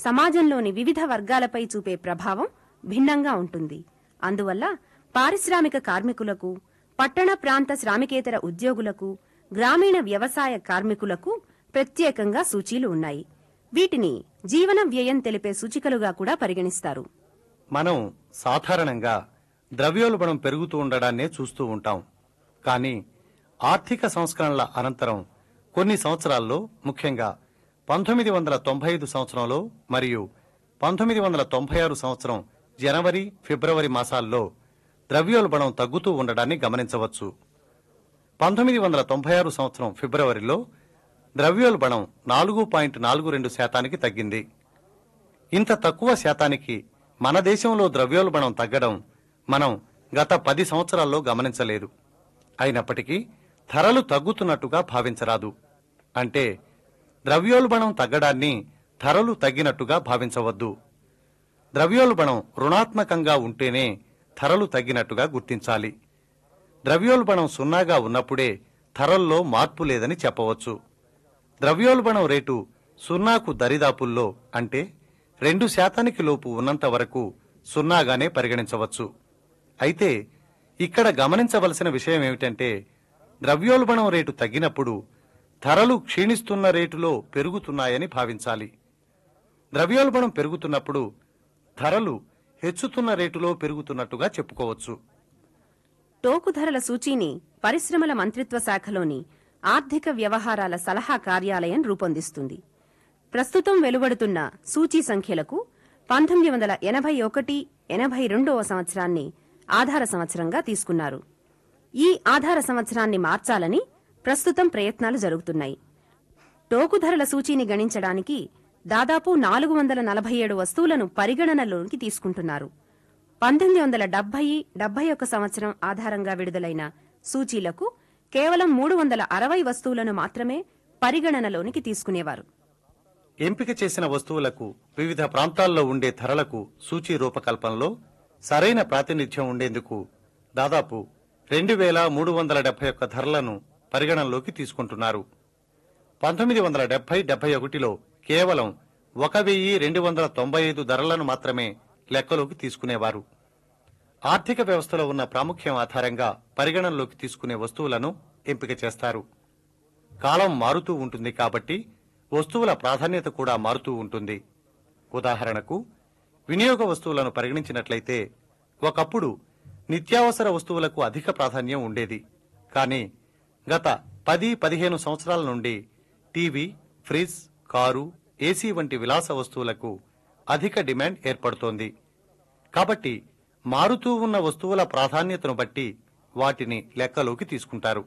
సమాజంలోని వివిధ వర్గాలపై చూపే ప్రభావం భిన్నంగా ఉంటుంది అందువల్ల పారిశ్రామిక కార్మికులకు పట్టణ ప్రాంత శ్రామికేతర ఉద్యోగులకు గ్రామీణ వ్యవసాయ కార్మికులకు ప్రత్యేకంగా సూచీలు ఉన్నాయి వీటిని జీవన వ్యయం తెలిపే సూచికలుగా కూడా పరిగణిస్తారు మనం సాధారణంగా ద్రవ్యోల్బణం పెరుగుతూ ఉండడాన్నే చూస్తూ ఉంటాం కానీ ఆర్థిక సంస్కరణల అనంతరం కొన్ని సంవత్సరాల్లో ముఖ్యంగా పంతొమ్మిది వందల తొంభై ఐదు సంవత్సరంలో మరియు పంతొమ్మిది వందల తొంభై ఆరు సంవత్సరం జనవరి ఫిబ్రవరి మాసాల్లో ద్రవ్యోల్బణం తగ్గుతూ ఉండడాన్ని గమనించవచ్చు పంతొమ్మిది వందల తొంభై ఆరు సంవత్సరం ఫిబ్రవరిలో ద్రవ్యోల్బణం నాలుగు పాయింట్ నాలుగు రెండు శాతానికి తగ్గింది ఇంత తక్కువ శాతానికి మన దేశంలో ద్రవ్యోల్బణం తగ్గడం మనం గత పది సంవత్సరాల్లో గమనించలేదు అయినప్పటికీ ధరలు తగ్గుతున్నట్టుగా భావించరాదు అంటే ద్రవ్యోల్బణం తగ్గడాన్ని ధరలు తగ్గినట్టుగా భావించవద్దు ద్రవ్యోల్బణం రుణాత్మకంగా ఉంటేనే ధరలు తగ్గినట్టుగా గుర్తించాలి ద్రవ్యోల్బణం సున్నాగా ఉన్నప్పుడే ధరల్లో మార్పు లేదని చెప్పవచ్చు ద్రవ్యోల్బణం రేటు సున్నాకు దరిదాపుల్లో అంటే రెండు శాతానికి లోపు ఉన్నంత వరకు సున్నాగానే పరిగణించవచ్చు అయితే ఇక్కడ గమనించవలసిన విషయం ఏమిటంటే ద్రవ్యోల్బణం రేటు తగ్గినప్పుడు ధరలు క్షీణిస్తున్న రేటులో పెరుగుతున్నాయని భావించాలి ద్రవ్యోల్బణం పెరుగుతున్నప్పుడు ధరలు హెచ్చుతున్న రేటులో పెరుగుతున్నట్టుగా చెప్పుకోవచ్చు టోకు ధరల సూచీని పరిశ్రమల మంత్రిత్వ శాఖలోని ఆర్థిక వ్యవహారాల సలహా కార్యాలయం రూపొందిస్తుంది ప్రస్తుతం వెలువడుతున్న సూచీ సంఖ్యలకు పంతొమ్మిది వందల ఎనభై ఒకటి ఎనభై రెండవ సంవత్సరాన్ని ఆధార సంవత్సరంగా తీసుకున్నారు ఈ ఆధార సంవత్సరాన్ని మార్చాలని ప్రస్తుతం ప్రయత్నాలు జరుగుతున్నాయి టోకు ధరల సూచీని గణించడానికి దాదాపు నాలుగు వందల నలభై ఏడు వస్తువులను పరిగణనలోకి తీసుకుంటున్నారు పంతొమ్మిది వందల డెబ్బై డెబ్బై ఒక సంవత్సరం ఆధారంగా విడుదలైన సూచీలకు కేవలం మూడు వందల అరవై వస్తువులను మాత్రమే పరిగణనలోనికి తీసుకునేవారు ఎంపిక చేసిన వస్తువులకు వివిధ ప్రాంతాల్లో ఉండే ధరలకు సూచీ రూపకల్పనలో సరైన ప్రాతినిధ్యం ఉండేందుకు దాదాపు రెండు వేల మూడు వందల డెబ్బై ఒక్క ధరలను పరిగణనలోకి తీసుకుంటున్నారు పంతొమ్మిది వందల డెబ్బై డెబ్బై ఒకటిలో కేవలం ఒక వెయ్యి రెండు వందల తొంభై ఐదు ధరలను మాత్రమే లెక్కలోకి తీసుకునేవారు ఆర్థిక వ్యవస్థలో ఉన్న ప్రాముఖ్యం ఆధారంగా పరిగణనలోకి తీసుకునే వస్తువులను ఎంపిక చేస్తారు కాలం మారుతూ ఉంటుంది కాబట్టి వస్తువుల ప్రాధాన్యత కూడా మారుతూ ఉంటుంది ఉదాహరణకు వినియోగ వస్తువులను పరిగణించినట్లయితే ఒకప్పుడు నిత్యావసర వస్తువులకు అధిక ప్రాధాన్యం ఉండేది కానీ గత పది పదిహేను సంవత్సరాల నుండి టీవీ ఫ్రిజ్ కారు ఏసీ వంటి విలాస వస్తువులకు అధిక డిమాండ్ ఏర్పడుతోంది కాబట్టి మారుతూ ఉన్న వస్తువుల ప్రాధాన్యతను బట్టి వాటిని లెక్కలోకి తీసుకుంటారు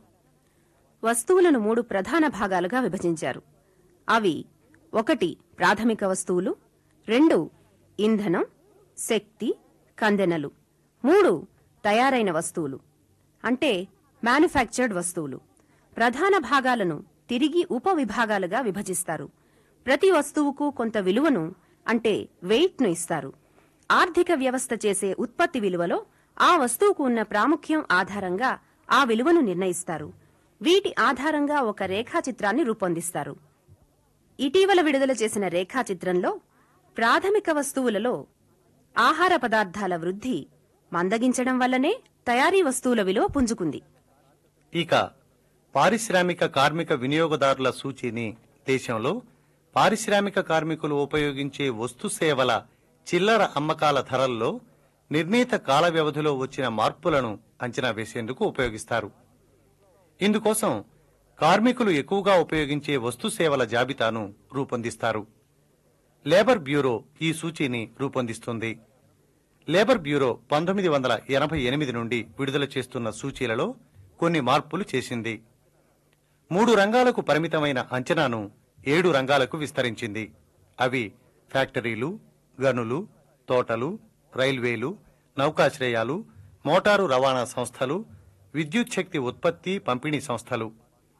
వస్తువులను మూడు ప్రధాన భాగాలుగా విభజించారు అవి ఒకటి ప్రాథమిక వస్తువులు రెండు ఇంధనం శక్తి కందెనలు మూడు తయారైన వస్తువులు అంటే మ్యానుఫ్యాక్చర్డ్ వస్తువులు ప్రధాన భాగాలను తిరిగి ఉపవిభాగాలుగా విభజిస్తారు ప్రతి వస్తువుకు కొంత విలువను అంటే వెయిట్ను ఇస్తారు ఆర్థిక వ్యవస్థ చేసే ఉత్పత్తి విలువలో ఆ వస్తువుకు ఉన్న ప్రాముఖ్యం ఆధారంగా ఆ విలువను నిర్ణయిస్తారు వీటి ఆధారంగా ఒక రేఖాచిత్రాన్ని రూపొందిస్తారు ఇటీవల విడుదల చేసిన రేఖాచిత్రంలో ప్రాథమిక వస్తువులలో ఆహార పదార్థాల వృద్ధి మందగించడం వల్లనే తయారీ వస్తువుల విలువ పుంజుకుంది ఇక పారిశ్రామిక కార్మిక వినియోగదారుల సూచీని దేశంలో పారిశ్రామిక కార్మికులు ఉపయోగించే వస్తు సేవల చిల్లర అమ్మకాల ధరల్లో నిర్ణీత కాల వ్యవధిలో వచ్చిన మార్పులను అంచనా వేసేందుకు ఉపయోగిస్తారు ఇందుకోసం కార్మికులు ఎక్కువగా ఉపయోగించే వస్తు సేవల జాబితాను రూపొందిస్తారు లేబర్ బ్యూరో ఈ సూచీని రూపొందిస్తుంది లేబర్ బ్యూరో పంతొమ్మిది వందల ఎనభై ఎనిమిది నుండి విడుదల చేస్తున్న సూచీలలో కొన్ని మార్పులు చేసింది మూడు రంగాలకు పరిమితమైన అంచనాను ఏడు రంగాలకు విస్తరించింది అవి ఫ్యాక్టరీలు గనులు తోటలు రైల్వేలు నౌకాశ్రయాలు మోటారు రవాణా సంస్థలు విద్యుత్ శక్తి ఉత్పత్తి పంపిణీ సంస్థలు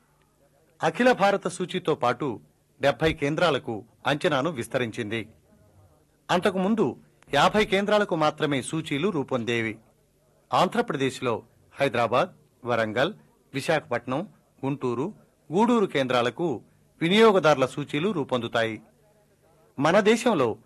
అఖిల భారత సూచీతో పాటు డెబ్బై కేంద్రాలకు అంచనాను విస్తరించింది అంతకుముందు యాభై కేంద్రాలకు మాత్రమే సూచీలు రూపొందేవి ఆంధ్రప్రదేశ్లో హైదరాబాద్ వరంగల్ విశాఖపట్నం గుంటూరు గూడూరు కేంద్రాలకు వినియోగదారుల సూచీలు రూపొందుతాయి మన దేశంలో